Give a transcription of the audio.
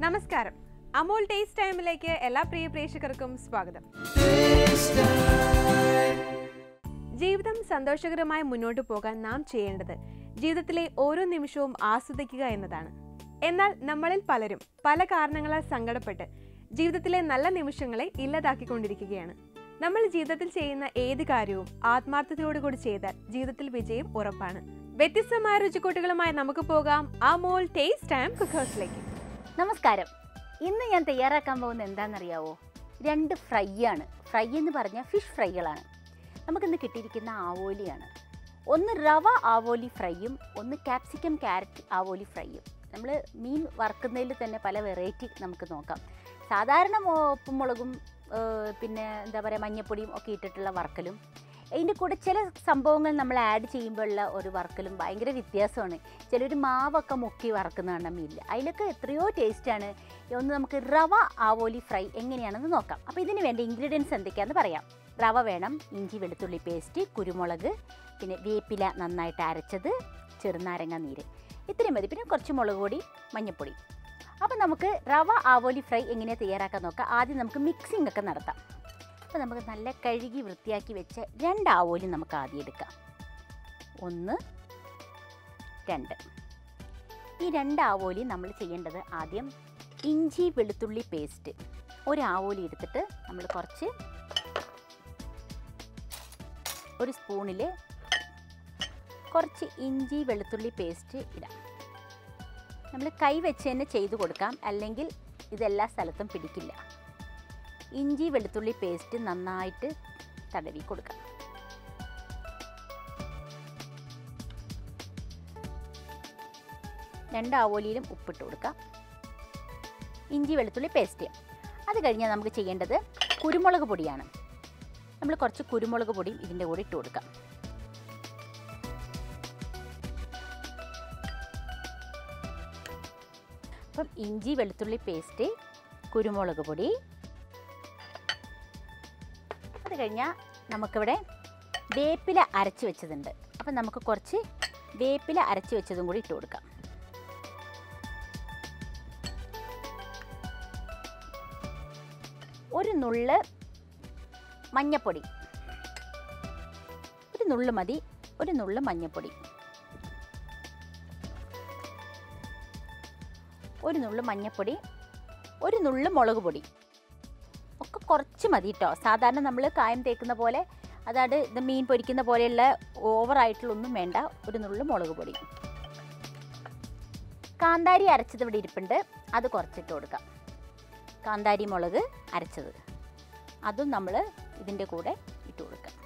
നമസ്കാരം അമോൾ ടേസ്റ്റ് ടൈമിലേക്ക് എല്ലാ പ്രിയ പ്രേക്ഷകർക്കും സ്വാഗതം ജീവിതം സന്തോഷകരമായി മുന്നോട്ട് പോകാൻ നാം ചെയ്യേണ്ടത് ജീവിതത്തിലെ ഓരോ നിമിഷവും ആസ്വദിക്കുക എന്നതാണ് എന്നാൽ നമ്മളിൽ പലരും പല കാരണങ്ങളാൽ സങ്കടപ്പെട്ട് ജീവിതത്തിലെ നല്ല നിമിഷങ്ങളെ ഇല്ലാതാക്കിക്കൊണ്ടിരിക്കുകയാണ് നമ്മൾ ജീവിതത്തിൽ ചെയ്യുന്ന ഏത് കാര്യവും ആത്മാർത്ഥതയോടുകൂടി ചെയ്താൽ ജീവിതത്തിൽ വിജയം ഉറപ്പാണ് വ്യത്യസ്തമായ രുചിക്കൂട്ടുകളുമായി നമുക്ക് പോകാം അമോൾ ടേസ്റ്റ് ടൈം കുക്കേഴ്സിലേക്ക് നമസ്കാരം ഇന്ന് ഞാൻ തയ്യാറാക്കാൻ പോകുന്ന എന്താണെന്നറിയാവോ രണ്ട് ഫ്രൈ ആണ് ഫ്രൈ എന്ന് പറഞ്ഞാൽ ഫിഷ് ഫ്രൈകളാണ് നമുക്കിന്ന് കിട്ടിയിരിക്കുന്ന ആവോലിയാണ് ഒന്ന് റവ ആവോലി ഫ്രൈയും ഒന്ന് ക്യാപ്സിക്കം ക്യാരറ്റ് ആവോലി ഫ്രൈയും നമ്മൾ മീൻ വറുക്കുന്നതിൽ തന്നെ പല വെറൈറ്റി നമുക്ക് നോക്കാം സാധാരണ മോ- ഉപ്പും മുളകും ഏഹ് പിന്നെ എന്താ പറയുക മഞ്ഞപ്പൊടിയും ഒക്കെ ഇട്ടിട്ടുള്ള വറുക്കലും അതിൻ്റെ കൂടെ ചില സംഭവങ്ങൾ നമ്മൾ ആഡ് ചെയ്യുമ്പോഴുള്ള ഒരു വറുക്കലും ഭയങ്കര വ്യത്യാസമാണ് ചിലർ മാവൊക്കെ മുക്കി വറക്കുന്നതാണ് മീനിൽ അതിലൊക്കെ എത്രയോ ടേസ്റ്റാണ് ഒന്ന് നമുക്ക് റവ ആവോലി ഫ്രൈ എങ്ങനെയാണെന്ന് നോക്കാം അപ്പോൾ ഇതിന് വേണ്ട ഇൻഗ്രീഡിയൻസ് എന്തൊക്കെയാണെന്ന് പറയാം റവ വേണം ഇഞ്ചി വെളുത്തുള്ളി പേസ്റ്റ് കുരുമുളക് പിന്നെ വേപ്പില നന്നായിട്ട് അരച്ചത് ചെറുനാരങ്ങ നീര് ഇത്രയും മതി പിന്നെ കുറച്ച് മുളക് പൊടി മഞ്ഞൾപ്പൊടി അപ്പോൾ നമുക്ക് റവ ആവോലി ഫ്രൈ എങ്ങനെയാണ് തയ്യാറാക്കാൻ നോക്കാം ആദ്യം നമുക്ക് മിക്സിംഗ് ഒക്കെ നടത്താം അപ്പോൾ നമുക്ക് നല്ല കഴുകി വൃത്തിയാക്കി വെച്ച രണ്ട് ആവോലി നമുക്ക് ആദ്യം എടുക്കാം ഒന്ന് രണ്ട് ഈ രണ്ട് ആവോലി നമ്മൾ ചെയ്യേണ്ടത് ആദ്യം ഇഞ്ചി വെളുത്തുള്ളി പേസ്റ്റ് ഒരു ആവോലി എടുത്തിട്ട് നമ്മൾ കുറച്ച് ഒരു സ്പൂണിൽ കുറച്ച് ഇഞ്ചി വെളുത്തുള്ളി പേസ്റ്റ് ഇടാം നമ്മൾ കൈ വെച്ച് തന്നെ ചെയ്ത് കൊടുക്കാം അല്ലെങ്കിൽ ഇതെല്ലാ സ്ഥലത്തും പിടിക്കില്ല ഇഞ്ചി വെളുത്തുള്ളി പേസ്റ്റ് നന്നായിട്ട് തടവി കൊടുക്കാം രണ്ട് ആവോലിയിലും ഉപ്പിട്ട് കൊടുക്കാം ഇഞ്ചി വെളുത്തുള്ളി പേസ്റ്റ് അത് കഴിഞ്ഞാൽ നമുക്ക് ചെയ്യേണ്ടത് കുരുമുളക് പൊടിയാണ് നമ്മൾ കുറച്ച് കുരുമുളക് പൊടിയും ഇതിൻ്റെ കൂടെ ഇട്ട് കൊടുക്കാം അപ്പം ഇഞ്ചി വെളുത്തുള്ളി പേസ്റ്റ് കുരുമുളക് പൊടി അത് കഴിഞ്ഞാൽ നമുക്കിവിടെ വേപ്പില അരച്ച് വെച്ചതുണ്ട് അപ്പം നമുക്ക് കുറച്ച് വേപ്പില അരച്ച് വെച്ചതും കൂടി ഇട്ട് കൊടുക്കാം ഒരു നുള്ള് മഞ്ഞപ്പൊടി ഒരു നുള്ള് മതി ഒരു നുള്ള് മഞ്ഞപ്പൊടി ഒരു നുള്ള് മഞ്ഞപ്പൊടി ഒരു നുള്ള് മുളക് പൊടി ഒക്കെ കുറച്ച് മതി കേട്ടോ സാധാരണ നമ്മൾ കായം തേക്കുന്ന പോലെ അതായത് ഇത് മീൻ പൊരിക്കുന്ന പോലെയുള്ള ഓവറായിട്ടുള്ളൊന്നും വേണ്ട ഒരു നുള്ള് മുളക് പൊടി കാന്താരി അരച്ചത് ഇവിടെ ഇരിപ്പുണ്ട് അത് കുറച്ചിട്ട് കൊടുക്കാം കാന്താരി മുളക് അരച്ചത് അതും നമ്മൾ ഇതിൻ്റെ കൂടെ ഇട്ട് കൊടുക്കാം